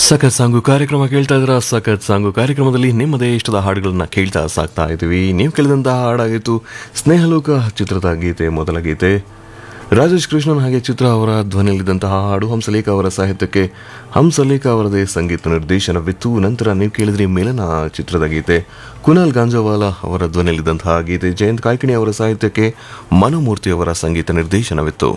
ಸಖತ್ ಸಾಂಗು ಕಾರ್ಯಕ್ರಮ ಕೇಳ್ತಾ ಇದ್ರ ಸಖತ್ ಸಾಂಗು ಕಾರ್ಯಕ್ರಮದಲ್ಲಿ ನಿಮ್ಮದೇ ಇಷ್ಟದ ಹಾಡುಗಳನ್ನ ಕೇಳ್ತಾ ಸಾಕ್ತಾ ಇದ್ದೀವಿ ನೀವು ಕೇಳಿದಂತಹ ಹಾಡಾಗಿತ್ತು ಸ್ನೇಹಲೋಕ ಚಿತ್ರದ ಗೀತೆ ಮೊದಲ ಗೀತೆ ರಾಜೇಶ್ ಕೃಷ್ಣನ್ ಹಾಗೆ ಚಿತ್ರ ಅವರ ಧ್ವನಿಯಲ್ಲಿದ್ದಂತಹ ಹಾಡು ಹಂಸಲೇಖ ಅವರ ಸಾಹಿತ್ಯಕ್ಕೆ ಹಂಸಲೇಖ ಅವರದೇ ಸಂಗೀತ ನಿರ್ದೇಶನವಿತ್ತು ನಂತರ ನೀವು ಕೇಳಿದ್ರಿ ಮಿಲನ ಚಿತ್ರದ ಗೀತೆ ಕುನಾಲ್ ಗಾಂಜಾವಾಲ ಅವರ ಧ್ವನಿಯಲ್ಲಿದ್ದಂತಹ ಗೀತೆ ಜಯಂತ್ ಕಾಯ್ಕಿಣಿ ಅವರ ಸಾಹಿತ್ಯಕ್ಕೆ ಮನೋಮೂರ್ತಿ ಅವರ ಸಂಗೀತ ನಿರ್ದೇಶನವಿತ್ತು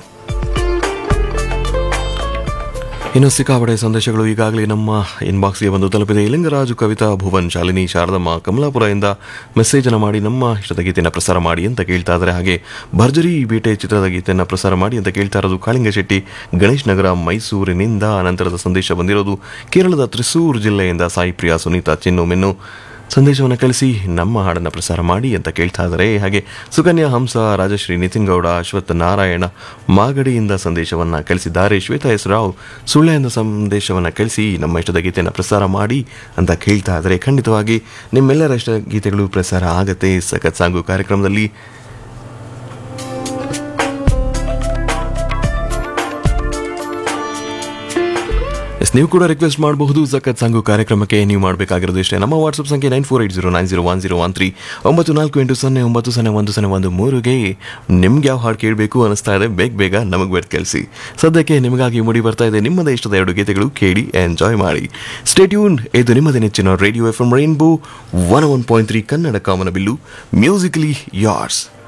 ಇನ್ನು ಸಿಕ್ಕಾಪಡೆ ಸಂದೇಶಗಳು ಈಗಾಗಲೇ ನಮ್ಮ ಇನ್ಬಾಕ್ಸ್ಗೆ ಬಂದು ತಲುಪಿದೆ ಲಿಂಗರಾಜು ಕವಿತಾ ಭುವನ್ ಶಾಲಿನಿ ಶಾರದಮ್ಮ ಕಮಲಾಪುರದಿಂದ ಮೆಸೇಜ್ ಅನ್ನು ಮಾಡಿ ನಮ್ಮ ಇಷ್ಟದ ಗೀತೆಯನ್ನು ಪ್ರಸಾರ ಮಾಡಿ ಅಂತ ಕೇಳ್ತಾ ಇದ್ದಾರೆ ಹಾಗೆ ಭರ್ಜರಿ ಬೇಟೆ ಚಿತ್ರದ ಗೀತೆಯನ್ನು ಪ್ರಸಾರ ಮಾಡಿ ಅಂತ ಕೇಳ್ತಾ ಇರೋದು ಕಾಳಿಂಗ ಶೆಟ್ಟಿ ಗಣೇಶ್ ನಗರ ಮೈಸೂರಿನಿಂದ ನಂತರದ ಸಂದೇಶ ಬಂದಿರೋದು ಕೇರಳದ ತ್ರಿಸೂರು ಜಿಲ್ಲೆಯಿಂದ ಸಾಯಿ ಪ್ರಿಯಾ ಸುನೀತಾ ಚಿನ್ನು ಮೆನ್ನು ಸಂದೇಶವನ್ನು ಕಳಿಸಿ ನಮ್ಮ ಹಾಡನ್ನು ಪ್ರಸಾರ ಮಾಡಿ ಅಂತ ಕೇಳ್ತಾ ಇದ್ದಾರೆ ಹಾಗೆ ಸುಕನ್ಯಾ ಹಂಸ ರಾಜಶ್ರೀ ನಿತಿನ್ ಗೌಡ ಅಶ್ವತ್ಥ ನಾರಾಯಣ ಮಾಗಡಿಯಿಂದ ಸಂದೇಶವನ್ನು ಕಳಿಸಿದ್ದಾರೆ ಶ್ವೇತಾ ಎಸ್ ರಾವ್ ಸುಳ್ಳೆಯಿಂದ ಸಂದೇಶವನ್ನು ಕಳಿಸಿ ನಮ್ಮ ಇಷ್ಟದ ಗೀತೆಯನ್ನು ಪ್ರಸಾರ ಮಾಡಿ ಅಂತ ಕೇಳ್ತಾ ಇದ್ದಾರೆ ಖಂಡಿತವಾಗಿ ನಿಮ್ಮೆಲ್ಲರ ಇಷ್ಟ ಗೀತೆಗಳು ಪ್ರಸಾರ ಆಗತ್ತೆ ಸಖತ್ ಸಾಂಗು ಕಾರ್ಯಕ್ರಮದಲ್ಲಿ ಎಸ್ ನೀವು ಕೂಡ ರಿಕ್ವೆಸ್ಟ್ ಮಾಡಬಹುದು ಸಖತ್ ಸಂಘು ಕಾರ್ಯಕ್ರಮಕ್ಕೆ ನೀವು ಮಾಡಬೇಕಾಗಿರೋದು ಇಷ್ಟೇ ನಮ್ಮ ವಾಟ್ಸಪ್ ಸಂಖ್ಯೆ nine four eight zero nine zero one zero one three ಒಂಬತ್ತು ನಾಲ್ಕು ಎಂಟು ಸೊನ್ನೆ ಒಂಬತ್ತು ಸೊನ್ನೆ ಒಂದು ಸೊನ್ನೆ ಒಂದು ಮೂರುಗೆ ನಿಮ್ಗೆ ಯಾವ ಹಾಡು ಕೇಳಬೇಕು ಅನಿಸ್ತಾ ಇದೆ ಬೇಗ ಬೇಗ ನಮಗೆ ಬೇಡ ಕಳಿಸಿ ಸದ್ಯಕ್ಕೆ ನಿಮಗಾಗಿ ಮೂಡಿ ಬರ್ತಾ ಇದೆ ನಿಮ್ಮದೇ ಇಷ್ಟದ ಎರಡು ಗೀತೆಗಳು ಕೇಳಿ ಎಂಜಾಯ್ ಮಾಡಿ ಸ್ಟೇಟ್ಯೂನ್ ಇದು ನಿಮ್ಮದೇ ನೆಚ್ಚಿನ radio F M rainbow one one point three Kannada ಕಾಮನ ಬಿಲ್ಲು ಮ್ಯೂಸಿಕಲಿ ಯಾರ್ಸ್